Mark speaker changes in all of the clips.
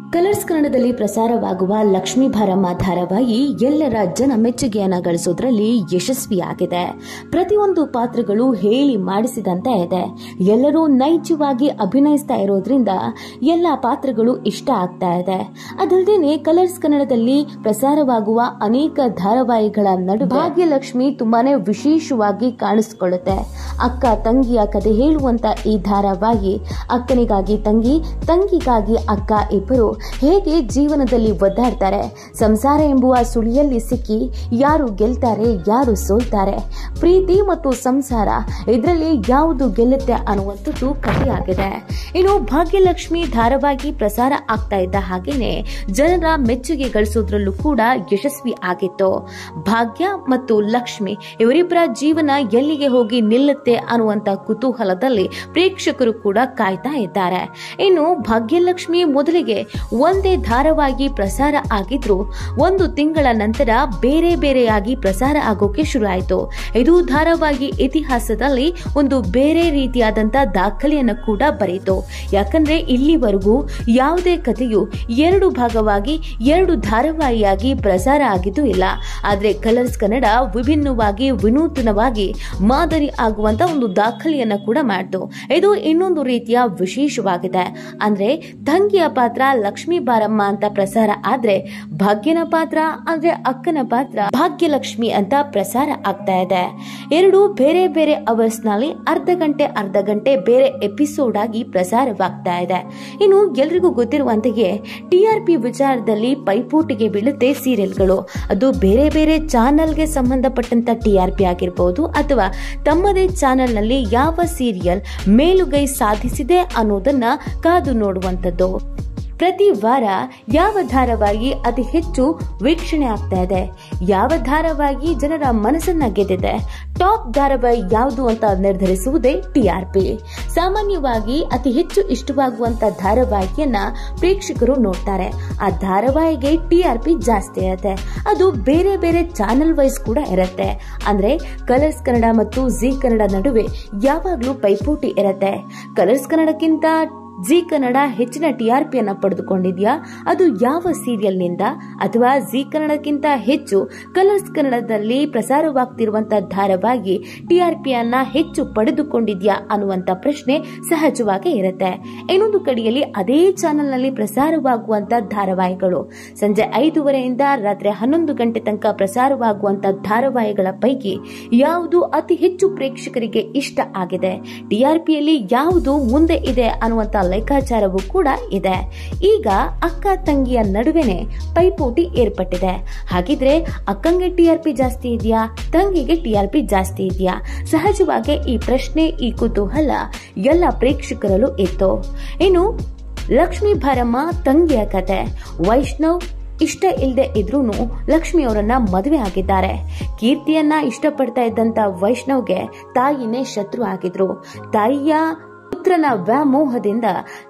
Speaker 1: colours ಕನ್ನಡದಲ್ಲಿ ಪ್ರಸಾರವಾಗುವ ಲಕ್ಷ್ಮೀ ಭಾರಮ್ಮ ಧಾರಾವಾಹಿ ಎಲ್ಲರ ಜನ ಮೆಚ್ಚುಗೆಯನ್ನ ಗಳಿಸೋದ್ರಲ್ಲಿ ಯಶಸ್ವಿಯಾಗಿದೆ ಪ್ರತಿಯೊಂದು ಪಾತ್ರಗಳು ಹೇಳಿ ಮಾಡಿಸಿದಂತೆ ಇದೆ ಎಲ್ಲರೂ ನೈಜವಾಗಿ ಅಭಿನಯಿಸ್ತಾ ಇರೋದ್ರಿಂದ ಎಲ್ಲ ಪಾತ್ರಗಳು ಇಷ್ಟ ಆಗ್ತಾ ಇದೆ ಅದಲ್ಲದೆ ಕಲರ್ಸ್ ಕನ್ನಡದಲ್ಲಿ ಪ್ರಸಾರವಾಗುವ ಅನೇಕ ಧಾರಾವಾಹಿಗಳ ನಡುವೆ ಭಾಗ್ಯಲಕ್ಷ್ಮಿ ತುಂಬಾನೇ ವಿಶೇಷವಾಗಿ ಕಾಣಿಸಿಕೊಳ್ಳುತ್ತೆ ಅಕ್ಕ ತಂಗಿಯ ಕಥೆ ಹೇಳುವಂತ ಈ ಧಾರಾವಾಹಿ ಅಕ್ಕನಿಗಾಗಿ ತಂಗಿ ತಂಗಿಗಾಗಿ ಅಕ್ಕ ಇಬ್ಬರು ಹೇಗೆ ಜೀವನದಲ್ಲಿ ಒದ್ದಾಡ್ತಾರೆ ಸಂಸಾರ ಎಂಬುವ ಸುಳಿಯಲ್ಲಿ ಸಿಕ್ಕಿ ಯಾರು ಗೆಲ್ತಾರೆ ಯಾರು ಸೋಲ್ತಾರೆ ಪ್ರೀತಿ ಮತ್ತು ಸಂಸಾರ ಇದರಲ್ಲಿ ಯಾವುದು ಗೆಲ್ಲುತ್ತೆ ಅನ್ನುವಂಥದ್ದು ಕಥೆಯಾಗಿದೆ ಇನ್ನು ಭಾಗ್ಯಲಕ್ಷ್ಮಿ ಧಾರಾವಾಹಿ ಪ್ರಸಾರ ಆಗ್ತಾ ಇದ್ದ ಹಾಗೇನೆ ಜನರ ಮೆಚ್ಚುಗೆ ಗಳಿಸೋದ್ರಲ್ಲೂ ಕೂಡ ಯಶಸ್ವಿ ಆಗಿತ್ತು ಭಾಗ್ಯ ಮತ್ತು ಲಕ್ಷ್ಮಿ ಇವರಿಬ್ಬರ ಜೀವನ ಎಲ್ಲಿಗೆ ಹೋಗಿ ನಿಲ್ಲುತ್ತೆ ಅನ್ನುವಂತ ಕುತೂಹಲದಲ್ಲಿ ಪ್ರೇಕ್ಷಕರು ಕೂಡ ಕಾಯ್ತಾ ಇದ್ದಾರೆ ಇನ್ನು ಭಾಗ್ಯಲಕ್ಷ್ಮಿ ಮೊದಲಿಗೆ ಒಂದೇ ಧಾರಾವಾಹಿ ಪ್ರಸಾರ ಆಗಿದ್ರು ಒಂದು ತಿಂಗಳ ನಂತರ ಬೇರೆ ಬೇರೆಯಾಗಿ ಪ್ರಸಾರ ಆಗೋಕೆ ಶುರು ಆಯಿತು ಇದು ಧಾರಾವಾಹಿ ಇತಿಹಾಸದಲ್ಲಿ ಒಂದು ಬೇರೆ ರೀತಿಯಾದಂತ ದಾಖಲೆಯನ್ನು ಕೂಡ ಬರೀತು ಯಾಕಂದ್ರೆ ಇಲ್ಲಿವರೆಗೂ ಯಾವುದೇ ಕಥೆಯು ಎರಡು ಭಾಗವಾಗಿ ಎರಡು ಧಾರಾವಾಹಿಯಾಗಿ ಪ್ರಸಾರ ಆಗಿದ್ದು ಇಲ್ಲ ಆದ್ರೆ ಕಲರ್ಸ್ ಕನ್ನಡ ವಿಭಿನ್ನವಾಗಿ ವಿನೂತನವಾಗಿ ಮಾದರಿ ಆಗುವಂತ ಒಂದು ದಾಖಲೆಯನ್ನ ಕೂಡ ಮಾಡ್ತು ಇದು ಇನ್ನೊಂದು ರೀತಿಯ ವಿಶೇಷವಾಗಿದೆ ಅಂದ್ರೆ ತಂಗಿಯ ಪಾತ್ರ ಲಕ್ಷ್ಮೀ ಬಾರಮ್ಮ ಅಂತ ಪ್ರಸಾರ ಆದ್ರೆ ಭಾಗ್ಯನ ಪಾತ್ರ ಅಂದ್ರೆ ಅಕ್ಕನ ಪಾತ್ರ ಭಾಗ್ಯಲಕ್ಷ್ಮಿ ಅಂತ ಪ್ರಸಾರ ಆಗ್ತಾ ಇದೆ ಎರಡು ಬೇರೆ ಬೇರೆ ಅವರ್ಸ್ ನಲ್ಲಿ ಅರ್ಧ ಗಂಟೆ ಅರ್ಧ ಗಂಟೆ ಬೇರೆ ಎಪಿಸೋಡ್ ಆಗಿ ಪ್ರಸಾರವಾಗ್ತಾ ಇದೆ ಇನ್ನು ಎಲ್ರಿಗೂ ಗೊತ್ತಿರುವಂತೆಯೇ ಟಿಆರ್ಪಿ ವಿಚಾರದಲ್ಲಿ ಪೈಪೋಟಿಗೆ ಬೀಳುತ್ತೆ ಸೀರಿಯಲ್ಗಳು ಅದು ಬೇರೆ ಬೇರೆ ಚಾನೆಲ್ಗೆ ಸಂಬಂಧಪಟ್ಟಂತ ಟಿಆರ್ಪಿ ಆಗಿರ್ಬೋದು ಅಥವಾ ತಮ್ಮದೇ ಚಾನೆಲ್ ನಲ್ಲಿ ಯಾವ ಸೀರಿಯಲ್ ಮೇಲುಗೈ ಸಾಧಿಸಿದೆ ಅನ್ನೋದನ್ನ ಕಾದು ನೋಡುವಂತದ್ದು ಪ್ರತಿ ವಾರ ಯಾವ ಧಾರಾವಾಹಿ ಅತಿ ಹೆಚ್ಚು ವೀಕ್ಷಣೆ ಆಗ್ತಾ ಇದೆ ಯಾವ ಧಾರಾವಾಹಿ ಜನರ ಮನಸ್ಸನ್ನ ಗೆದ್ದಿದೆ ಟಾಪ್ ಧಾರಾವಾಹಿ ಯಾವುದು ಅಂತ ನಿರ್ಧರಿಸುವುದೇ ಟಿಆರ್ಪಿ ಸಾಮಾನ್ಯವಾಗಿ ಅತಿ ಹೆಚ್ಚು ಇಷ್ಟವಾಗುವಂತ ಧಾರಾವಾಹಿಯನ್ನ ಪ್ರೇಕ್ಷಕರು ನೋಡ್ತಾರೆ ಆ ಧಾರಾವಾಹಿಗೆ ಟಿಆರ್ಪಿ ಜಾಸ್ತಿ ಇರುತ್ತೆ ಅದು ಬೇರೆ ಬೇರೆ ಚಾನೆಲ್ ವೈಸ್ ಕೂಡ ಇರುತ್ತೆ ಅಂದ್ರೆ ಕಲರ್ಸ್ ಕನ್ನಡ ಮತ್ತು ಜಿ ಕನ್ನಡ ನಡುವೆ ಯಾವಾಗ್ಲೂ ಪೈಪೋಟಿ ಇರುತ್ತೆ ಕಲರ್ಸ್ ಕನ್ನಡಕ್ಕಿಂತ ಜಿ ಕನ್ನಡ ಹೆಚ್ಚಿನ ಟಿಆರ್ಪಿಯನ್ನ ಪಡೆದುಕೊಂಡಿದ್ಯಾ ಅದು ಯಾವ ಸೀರಿಯಲ್ನಿಂದ ಅಥವಾ ಜಿ ಕನ್ನಡಕ್ಕಿಂತ ಹೆಚ್ಚು ಕಲರ್ಸ್ ಕನ್ನಡದಲ್ಲಿ ಪ್ರಸಾರವಾಗ್ತಿರುವಂತಹ ಧಾರಾವಾಹಿ ಟಿಆರ್ಪಿಯನ್ನ ಹೆಚ್ಚು ಪಡೆದುಕೊಂಡಿದ್ಯಾ ಅನ್ನುವಂತ ಪ್ರಶ್ನೆ ಸಹಜವಾಗಿ ಇರುತ್ತೆ ಇನ್ನೊಂದು ಕಡೆಯಲ್ಲಿ ಅದೇ ಚಾನೆಲ್ನಲ್ಲಿ ಪ್ರಸಾರವಾಗುವಂತ ಧಾರಾವಾಹಿಗಳು ಸಂಜೆ ಐದೂವರೆಯಿಂದ ರಾತ್ರಿ ಹನ್ನೊಂದು ಗಂಟೆ ತನಕ ಪ್ರಸಾರವಾಗುವಂತ ಧಾರಾವಾಹಿಗಳ ಪೈಕಿ ಯಾವುದು ಅತಿ ಹೆಚ್ಚು ಪ್ರೇಕ್ಷಕರಿಗೆ ಇಷ್ಟ ಆಗಿದೆ ಟಿಆರ್ಪಿಯಲ್ಲಿ ಯಾವುದು ಮುಂದೆ ಇದೆ ಅನ್ನುವಂತ ಲೆಕ್ಕಾಚಾರವೂ ಕೂಡ ಇದೆ ಈಗ ಅಕ್ಕ ತಂಗಿಯ ನಡುವೆನೆ ಪೈಪೋಟಿ ಏರ್ಪಟ್ಟಿದೆ ಹಾಗಿದ್ರೆ ಅಕ್ಕಂಗೆ ಟಿಆರ್ಪಿ ಜಾಸ್ತಿ ಇದೆಯಾ ತಂಗಿಗೆ ಟಿಆರ್ಪಿ ಜಾಸ್ತಿ ಇದೆಯಾ ಸಹಜವಾಗಿ ಈ ಪ್ರಶ್ನೆ ಈ ಕುತೂಹಲ ಎಲ್ಲ ಪ್ರೇಕ್ಷಕರಲ್ಲೂ ಇತ್ತು ಇನ್ನು ಲಕ್ಷ್ಮೀ ಭಾರಮ್ಮ ತಂಗಿಯ ಕತೆ ವೈಷ್ಣವ್ ಇಷ್ಟ ಇಲ್ಲದೆ ಇದ್ರೂ ಲಕ್ಷ್ಮಿ ಅವರನ್ನ ಮದುವೆ ಆಗಿದ್ದಾರೆ ಕೀರ್ತಿಯನ್ನ ಇಷ್ಟಪಡ್ತಾ ಇದ್ದಂತ ವೈಷ್ಣವ್ಗೆ ತಾಯಿನೇ ಶತ್ರು ಆಗಿದ್ರು ತಾಯಿಯ ಪುತ್ರನ ವ್ಯಾಮೋಹದಿಂದ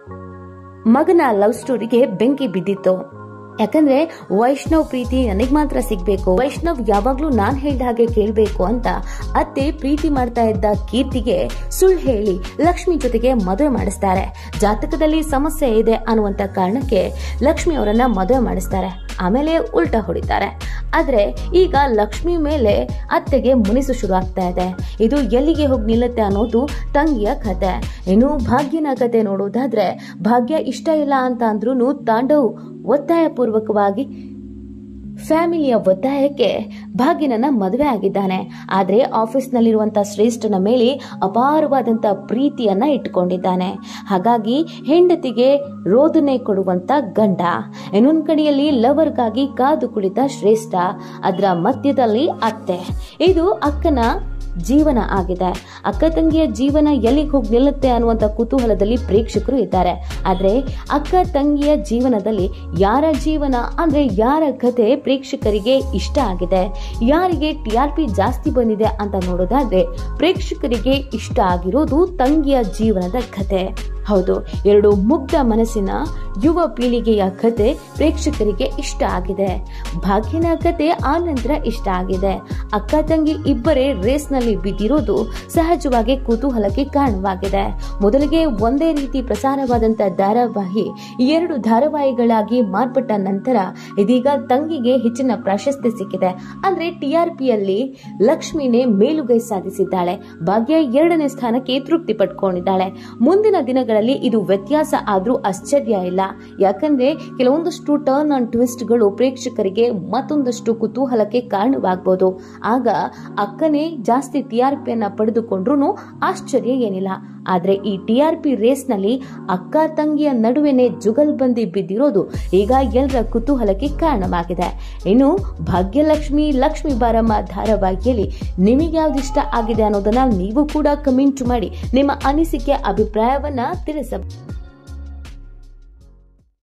Speaker 1: ಮಗನ ಲವ್ ಸ್ಟೋರಿಗೆ ಬೆಂಕಿ ಬಿದ್ದಿತ್ತು ಯಾಕಂದ್ರೆ ವೈಷ್ಣವ್ ಪ್ರೀತಿ ನನಗ್ ಮಾತ್ರ ಸಿಗ್ಬೇಕು ವೈಷ್ಣವ್ ಯಾವಾಗ್ಲೂ ನಾನ್ ಹೇಳ್ದ ಹಾಗೆ ಕೇಳ್ಬೇಕು ಅಂತ ಅತ್ತೆ ಪ್ರೀತಿ ಮಾಡ್ತಾ ಇದ್ದ ಕೀರ್ತಿಗೆ ಸುಳ್ಳು ಹೇಳಿ ಲಕ್ಷ್ಮಿ ಜೊತೆಗೆ ಮದುವೆ ಮಾಡಿಸ್ತಾರೆ ಜಾತಕದಲ್ಲಿ ಸಮಸ್ಯೆ ಇದೆ ಅನ್ನುವಂತ ಕಾರಣಕ್ಕೆ ಲಕ್ಷ್ಮಿ ಅವರನ್ನ ಮದುವೆ ಮಾಡಿಸ್ತಾರೆ ಆಮೇಲೆ ಉಲ್ಟಾ ಹೊಡಿತಾರೆ ಆದ್ರೆ ಈಗ ಲಕ್ಷ್ಮಿ ಮೇಲೆ ಅತ್ತೆಗೆ ಮುನಿಸು ಶುರು ಆಗ್ತಾ ಇದೆ ಇದು ಎಲ್ಲಿಗೆ ಹೋಗಿ ನಿಲ್ಲುತ್ತೆ ಅನ್ನೋದು ತಂಗಿಯ ಕತೆ ಇನ್ನು ಭಾಗ್ಯನ ಕತೆ ನೋಡೋದಾದ್ರೆ ಭಾಗ್ಯ ಇಷ್ಟ ಇಲ್ಲ ಅಂತ ಅಂದ್ರೂ ತಾಂಡವ್ ಒತ್ತಾಯ ಪೂರ್ವಕವಾಗಿ ಫ್ಯಾಮಿಲಿಯ ಒತ್ತಾಯಕ್ಕೆ ಭಾಗ್ಯನನ್ನ ಮದುವೆ ಆಗಿದ್ದಾನೆ ಆದ್ರೆ ಆಫೀಸ್ನಲ್ಲಿರುವಂತಹ ಶ್ರೇಷ್ಠನ ಮೇಲೆ ಅಪಾರವಾದಂತ ಪ್ರೀತಿಯನ್ನ ಇಟ್ಕೊಂಡಿದ್ದಾನೆ ಹಾಗಾಗಿ ಹೆಂಡತಿಗೆ ರೋದನೆ ಕೊಡುವಂತ ಗಂಡ ಇನ್ನೊಂದ್ ಕಡೆಯಲ್ಲಿ ಲವರ್ಗಾಗಿ ಕಾದು ಕುಳಿತ ಶ್ರೇಷ್ಠ ಅದರ ಮಧ್ಯದಲ್ಲಿ ಅತ್ತೆ ಇದು ಅಕ್ಕನ ಜೀವನ ಆಗಿದೆ ಅಕ್ಕ ತಂಗಿಯ ಜೀವನ ಎಲ್ಲಿಗೆ ಹೋಗಿ ನಿಲ್ಲುತ್ತೆ ಅನ್ನುವಂತ ಕುತೂಹಲದಲ್ಲಿ ಪ್ರೇಕ್ಷಕರು ಇದ್ದಾರೆ ಆದ್ರೆ ಅಕ್ಕ ತಂಗಿಯ ಜೀವನದಲ್ಲಿ ಯಾರ ಜೀವನ ಅಂದ್ರೆ ಯಾರ ಕತೆ ಪ್ರೇಕ್ಷಕರಿಗೆ ಇಷ್ಟ ಆಗಿದೆ ಯಾರಿಗೆ ಟಿಆರ್ಪಿ ಜಾಸ್ತಿ ಬಂದಿದೆ ಅಂತ ನೋಡೋದಾದ್ರೆ ಪ್ರೇಕ್ಷಕರಿಗೆ ಇಷ್ಟ ಆಗಿರೋದು ತಂಗಿಯ ಜೀವನದ ಕತೆ ಹೌದು ಎರಡು ಮುಗ್ಧ ಮನಸ್ಸಿನ ಯುವ ಪೀಳಿಗೆಯ ಕತೆ ಪ್ರೇಕ್ಷಕರಿಗೆ ಇಷ್ಟ ಆಗಿದೆ ಭಾಗ್ಯನ ಕತೆ ಆ ನಂತರ ಇಷ್ಟ ಆಗಿದೆ ಅಕ್ಕ ತಂಗಿ ಇಬ್ಬರೇ ರೇಸ್ನಲ್ಲಿ ಬಿದ್ದಿರೋದು ಸಹಜವಾಗಿ ಕುತೂಹಲಕ್ಕೆ ಕಾರಣವಾಗಿದೆ ಮೊದಲಿಗೆ ಒಂದೇ ರೀತಿ ಪ್ರಸಾರವಾದಂತ ಧಾರಾವಾಹಿ ಎರಡು ಧಾರಾವಾಹಿಗಳಾಗಿ ಮಾರ್ಪಟ್ಟ ನಂತರ ಇದೀಗ ತಂಗಿಗೆ ಹೆಚ್ಚಿನ ಪ್ರಾಶಸ್ತ್ಯ ಸಿಕ್ಕಿದೆ ಅಂದ್ರೆ ಟಿಆರ್ಪಿಯಲ್ಲಿ ಲಕ್ಷ್ಮಿನೇ ಮೇಲುಗೈ ಸಾಧಿಸಿದ್ದಾಳೆ ಭಾಗ್ಯ ಎರಡನೇ ಸ್ಥಾನಕ್ಕೆ ತೃಪ್ತಿ ಪಟ್ಕೊಂಡಿದ್ದಾಳೆ ಮುಂದಿನ ದಿನಗಳಲ್ಲಿ ಇದು ವ್ಯತ್ಯಾಸ ಆದ್ರೂ ಆಶ್ಚರ್ಯ ಇಲ್ಲ ಯಾಕಂದ್ರೆ ಕೆಲವೊಂದಷ್ಟು ಟರ್ನ್ ಅಂಡ್ ಟ್ವಿಸ್ಟ್ಗಳು ಪ್ರೇಕ್ಷಕರಿಗೆ ಮತ್ತೊಂದಷ್ಟು ಕುತೂಹಲಕ್ಕೆ ಕಾರಣವಾಗಬಹುದು ಆಗ ಅಕ್ಕನೇ ಜಾಸ್ತಿ ಟಿಆರ್ಪಿಯನ್ನ ಪಡೆದುಕೊಂಡ್ರು ಆಶ್ಚರ್ಯ ಏನಿಲ್ಲ ಆದ್ರೆ ಈ ಟಿಆರ್ಪಿ ರೇಸ್ನಲ್ಲಿ ಅಕ್ಕ ತಂಗಿಯ ನಡುವೆನೆ ಜುಗಲ್ಬಂದಿ ಬಿದ್ದಿರೋದು ಈಗ ಎಲ್ಲರ ಕುತೂಹಲಕ್ಕೆ ಕಾರಣವಾಗಿದೆ ಇನ್ನು ಭಾಗ್ಯಲಕ್ಷ್ಮಿ ಲಕ್ಷ್ಮಿ ಬಾರಮ್ಮ ಧಾರಾವಾಹಿಯಲ್ಲಿ ನಿಮಗೆ ಯಾವ್ದು ಇಷ್ಟ ಆಗಿದೆ ಅನ್ನೋದನ್ನ ನೀವು ಕೂಡ ಕಮೆಂಟ್ ಮಾಡಿ ನಿಮ್ಮ ಅನಿಸಿಕೆ ಅಭಿಪ್ರಾಯವನ್ನ ತಿಳಿಸಬಹುದು